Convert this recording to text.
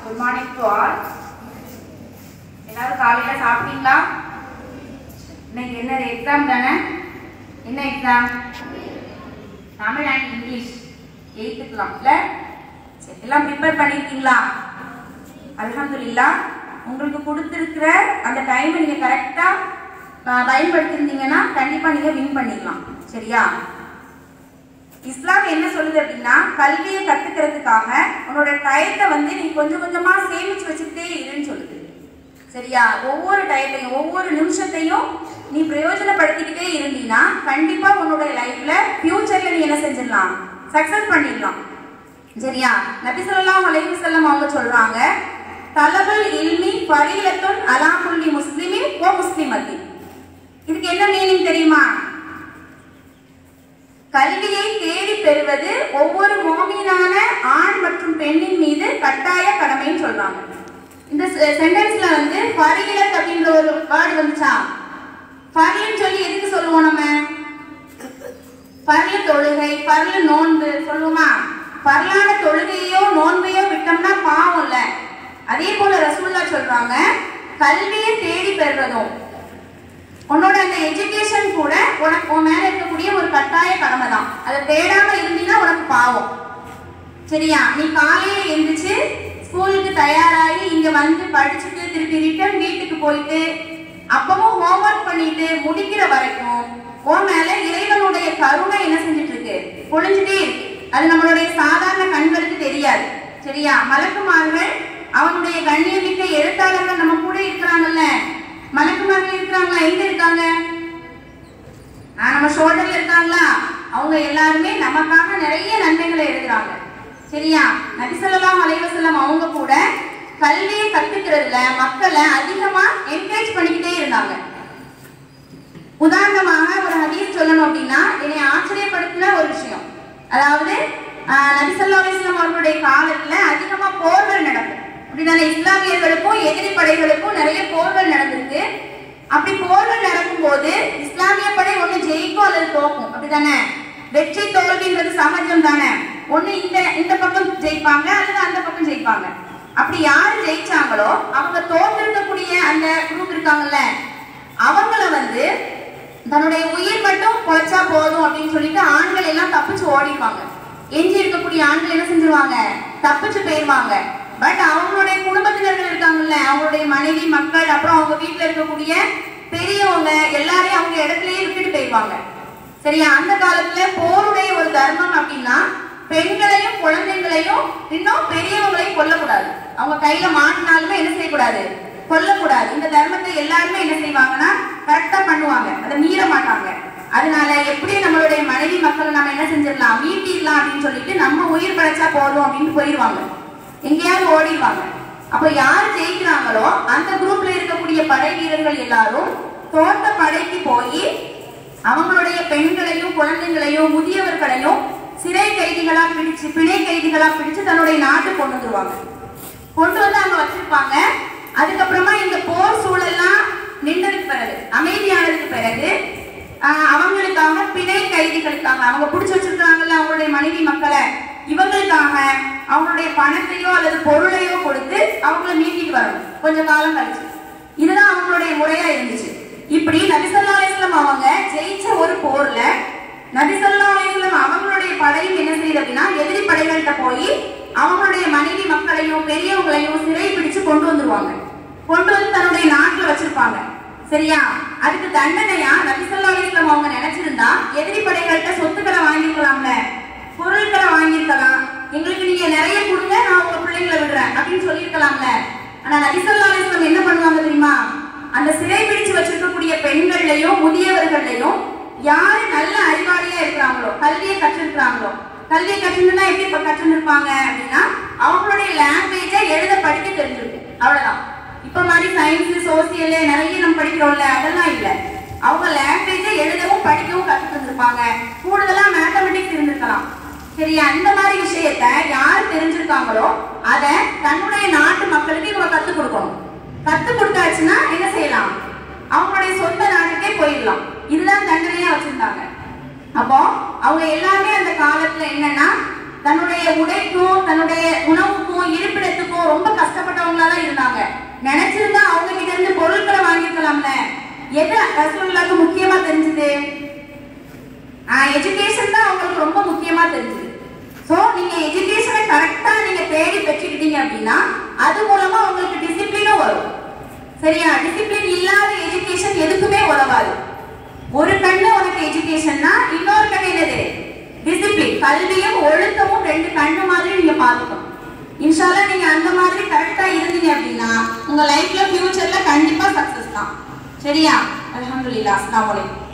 good morning to all எல்லாரும் காலையில சாப்பிட்டீங்களா இன்னைக்கு என்ன எக்ஸாம் தானே என்ன எக்ஸாம் தமிழ் அண்ட் இங்கிலீஷ் எயித்துக்கலாம்ல சரி எல்லாம் ப்ரிப்பேர் பண்ணியிருக்கீங்களா அல்ஹம்துலில்லா உங்களுக்கு கொடுத்துருக்கிற அந்த டைமை நீங்கள் கரெக்டாக பயன்படுத்திருந்தீங்கன்னா கண்டிப்பாக நீங்கள் வின் பண்ணிடலாம் சரியா இஸ்லாம் என்ன சொல்லுது அப்படின்னா கல்வியை கத்துக்கிறதுக்காக உன்னோட டயத்தை வந்து நீ கொஞ்சம் கொஞ்சமா சேமிச்சு வச்சுக்கிட்டே இருன்னு சொல்லுது சரியா ஒவ்வொரு டயத்தையும் ஒவ்வொரு நிமிஷத்தையும் நீ பிரயோஜனப்படுத்திக்கிட்டே இருந்தீன்னா கண்டிப்பா உன்னோட லைஃப்ல ஃபியூச்சர்ல நீ என்ன செஞ்சிடலாம் சக்சஸ் பண்ணிடலாம் சரியா நபி ஸல்லல்லாஹு அலைஹி வஸல்லம் அவங்க சொல்றாங்க தலபுல் இல்மி ஃபரீலத்துன் அலா குல்லி முஸ்லிமின் ஓ முஸ்லிமத்தி இதுக்கு என்ன மீனிங் தெரியுமா கல்வியை தேடி பெறுவது ஒவ்வொரு மோமீனான ஆண் மற்றும் பெண்ணின் மீது கட்டாய கடமைன்னு சொல்றாங்க இந்த சென்டென்ஸ்ல வந்து ஃபரீலத் அப்படின்ற ஒரு வேர்டு வந்துச்சா ஃபர்லுன்னு சொல்லி எதுக்கு சொல்லுவோம் நம்ம பரல தொழுகை பரல நோன்பு சொல்லுவோமா பரலான தொழுகையோ நோன்பையோ விட்டோம்னா பாவம் இல்ல அதே போல ரசூல்லா சொல்றாங்க கல்வியை தேடி பெறுறதும் உன்னோட அந்த எஜுகேஷன் கூட உனக்கு உன் மேல இருக்கக்கூடிய ஒரு கட்டாய கடமை தான் அதை தேடாம இருந்தீங்கன்னா உனக்கு பாவம் சரியா நீ காலையில எந்திரிச்சு ஸ்கூலுக்கு தயாராகி இங்க வந்து படிச்சுட்டு திருப்பி ரிட்டர்ன் வீட்டுக்கு போயிட்டு அப்பவும் ஹோம்ஒர்க் பண்ணிட்டு முடிக்கிற வரைக்கும் உன் மேல இறைவனுடைய கருணை என்ன செஞ்சுட்டு இருக்கு பொழிஞ்சுட்டே இருக்கு அது நம்மளுடைய சாதாரண கண்களுக்கு தெரியாது சரியா மலக்குமார்கள் அவனுடைய கண்ணியமிக்க எழுத்தாளர்கள் நம்ம கூட இருக்கிறாங்கல்ல மலக்குமார்கள் இருக்கிறாங்களா எங்க இருக்காங்க ஆஹ் நம்ம ஷோல்டர்ல இருக்காங்களா அவங்க எல்லாருமே நமக்காக நிறைய நன்மைகளை எழுதுறாங்க சரியா நபிசல்லாம் அலைவசல்லம் அவங்க கூட கல்வியை கத்துக்கிறதுல மக்களை அதிகமா என்கரேஜ் பண்ணிக்கிட்டே இருந்தாங்க உதாரணமாக ஒரு ஹதீஸ் சொல்லணும் அப்படின்னா என்னை ஆச்சரியப்படுத்தின ஒரு விஷயம் அதாவது ஆஹ் நபிசல்லா அலிஸ்லாம் அவர்களுடைய காலத்துல அதிகமா போர்கள் நடக்கும் அப்படிதானே இஸ்லாமியர்களுக்கும் எதிரி படைகளுக்கும் நிறைய போர்கள் நடந்திருக்கு அப்படி போர்கள் நடக்கும்போது இஸ்லாமிய படை ஒண்ணு ஜெயிக்கும் அல்லது தோக்கும் அப்படிதானே வெற்றி தோல்வின்றது சகஜம் தானே ஒண்ணு இந்த இந்த பக்கம் ஜெயிப்பாங்க அல்லது அந்த பக்கம் ஜெயிப்பாங்க அப்படி யாரு ஜெயிச்சாங்களோ அவங்க தோற்றிருக்கக்கூடிய அந்த குரூப் இருக்காங்கல்ல அவங்கள வந்து தன்னுடைய உயிர் மட்டும் பொழைச்சா போதும் அப்படின்னு சொல்லிட்டு ஆண்கள் எல்லாம் தப்பிச்சு ஓடிடுவாங்க எஞ்சி இருக்கக்கூடிய ஆண்கள் என்ன செஞ்சிருவாங்க தப்பிச்சு போயிருவாங்க பட் அவங்களுடைய குடும்பத்தினர்கள் இருக்காங்கல்ல அவங்களுடைய மனைவி மக்கள் அப்புறம் அவங்க வீட்டுல இருக்கக்கூடிய பெரியவங்க எல்லாரையும் அவங்க இடத்துலயே விட்டுட்டு போயிருவாங்க சரியா அந்த காலத்துல போருடைய ஒரு தர்மம் அப்படின்னா பெண்களையும் குழந்தைங்களையும் இன்னும் பெரியவங்களையும் கொல்லக்கூடாது அவங்க கையில மாட்டினாலுமே என்ன செய்யக்கூடாது கொல்லக்கூடாது இந்த தர்மத்தை எல்லாருமே என்ன செய்வாங்கன்னா கரெக்டா பண்ணுவாங்க அதை மீற மாட்டாங்க அதனால எப்படி நம்மளுடைய மனைவி மக்கள் நம்ம என்ன செஞ்சிடலாம் மீட்டிடலாம் அப்படின்னு சொல்லிட்டு நம்ம உயிர் படைச்சா போதும் அப்படின்னு போயிடுவாங்க எங்கேயாவது ஓடிடுவாங்க அப்ப யார் ஜெயிக்கிறாங்களோ அந்த குரூப்ல இருக்கக்கூடிய படை வீரர்கள் எல்லாரும் தோட்ட படைக்கு போய் அவங்களுடைய பெண்களையும் குழந்தைங்களையும் முதியவர்களையும் சிறை கைதிகளா பிடிச்சு பிணை கைதிகளா பிடிச்சு தன்னுடைய நாட்டுக்கு கொண்டு வந்துருவாங்க கொண்டு வந்து அங்க வச்சிருப்பாங்க அதுக்கப்புறமா இந்த போர் சூழல்லாம் நின்றதுக்கு பிறகு அமைதியானதுக்கு பிறகு ஆஹ், அவங்களுக்காக பிணை கைதிகளுக்காக அவங்க பிடிச்சு வச்சிருக்காங்கல்ல அவங்களுடைய மனைவி மக்களை இவங்களுக்காக அவங்களுடைய பணத்தையோ அல்லது பொருளையோ கொடுத்து அவங்கள மீட்டிட்டு வரணும் கொஞ்ச காலம் கழிச்சு இதுதான் அவங்களுடைய முறையா இருந்துச்சு இப்படி நபிசல்லா அலிஸ்லாம் அவங்க ஜெயிச்ச ஒரு போர்ல நபிசல்லா அலிஸ்லாம் அவங்களுடைய படையும் என்ன செய்யுது அப்படின்னா எதிரி படைகள்கிட்ட போய் அவங்களுடைய மனைவி மக்களையும் பெரியவங்களையும் சிறை பிடிச்சு கொண்டு வந்துருவாங்க கொண்டு வந்து தன்னுடைய நாட்டுல வச்சிருப்பாங்க சரியா அதுக்கு தண்டனையா நபிசல்லா அலிஸ்லாம் அவங்க நினைச்சிருந்தா எதிரி படைகள்கிட்ட சொத்துக்களை வாங்கிருக்கலாம்ல பொருட்களை வாங்கியிருக்கலாம் எங்களுக்கு நீங்க நிறைய கொடுங்க நான் உங்க பிள்ளைங்களை விடுறேன் அப்படின்னு சொல்லியிருக்கலாம்ல ஆனா நபிசல்லா அலிஸ்லாம் என்ன பண்ணுவாங்க தெரியுமா அந்த சிறை பிடிச்சு வச்சிருக்கக்கூடிய பெண்கள்லையும் முதியவர்கள்லையும் யாரு நல்ல அறிவாளியா இருக்கிறாங்களோ கல்வியை கற்றிருக்கிறாங்களோ கல்வியை கற்றுனா எப்படி இப்ப கற்றுருப்பாங்க அப்படின்னா அவங்களுடைய லாங்குவேஜை எழுத படிக்க தெரிஞ்சிருக்கும் அவ்வளவுதான் இப்ப மாதிரி சயின்ஸ் சோசியல் நிறைய நம்ம படிக்கிறோம்ல அதெல்லாம் இல்ல அவங்க லாங்குவேஜை எழுதவும் படிக்கவும் கற்று தந்திருப்பாங்க கூடுதலா மேத்தமெட்டிக்ஸ் இருந்திருக்கலாம் சரியா அந்த மாதிரி விஷயத்த யார் தெரிஞ்சிருக்காங்களோ அதை தன்னுடைய நாட்டு மக்களுக்கு இவங்க கத்துக் கொடுக்கணும் கத்து கொடுத்தாச்சுன்னா என்ன செய்யலாம் அவங்களுடைய சொந்த நாட்டுக்கே போயிடலாம் இதுதான் தண்டனையா வச்சிருந்தாங்க அப்போ அவங்க எல்லாமே அந்த காலத்துல என்னன்னா தன்னுடைய உடைக்கும் தன்னுடைய உணவுக்கும் இருப்பிடத்துக்கும் ரொம்ப கஷ்டப்பட்டு நினைச்சிருந்தா அவங்க கிட்ட இருந்து பொருட்களை வாங்கிக்கலாம்ல எது ரசூலுல்லாஹ்க்கு முக்கியமா தெரிஞ்சது எஜுகேஷன் தான் அவங்களுக்கு ரொம்ப முக்கியமா தெரிஞ்சது ஸோ நீங்க எஜுகேஷனை கரெக்டா நீங்க தேடி பெற்றுக்கிட்டீங்க அப்படின்னா அது மூலமா உங்களுக்கு டிசிப்ளினும் வரும் சரியா டிசிப்ளின் இல்லாத எஜுகேஷன் எதுக்குமே உதவாது ஒரு கண்ணு உனக்கு எஜுகேஷன்னா இன்னொரு கண்ணு என்னது டிசிப்ளின் கல்வியும் ஒழுக்கமும் ரெண்டு கண்ணு மாதிரி நீங்க பார்த்துக்கணும் இன்ஷால்லா நீங்க அந்த மாதிரி கரெக்டா இருந்தீங்க அப்படின்னா உங்க லைஃப்ல ஃபியூச்சர்ல கண்டிப்பா சக்சஸ் தான் சரியா அல்ஹம்துலில்லாஹ் அஸ்ஸலாமு அலைக்கும்